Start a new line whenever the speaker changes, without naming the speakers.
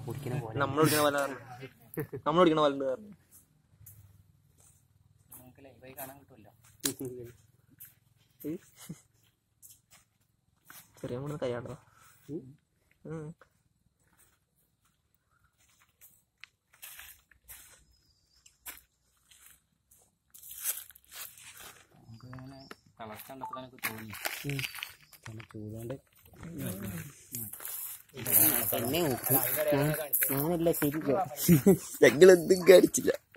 കുടിക്കുന്ന പോലെ
നമ്മൾ ഓടിക്കണ പോലെ പറഞ്ഞു നമ്മൾ ഓടിക്കണ പോലെ ഉണ്ട് പറഞ്ഞു
നമുക്ക് ലൈവായി കാണാൻ കിട്ടുമല്ലോ
ചെറിയ മൂന്ന് കൈയാണോ
നമുക്ക് ഇങ്ങനെ കളർ കണ്ടപ്പോൾ എനിക്ക് തോന്നി
നല്ല ചൂടുകൊണ്ട് എന്നെ നോക്കും ഞാനല്ല ശരിക്കും
ഞങ്ങൾ എന്തും കാണിച്ചില്ല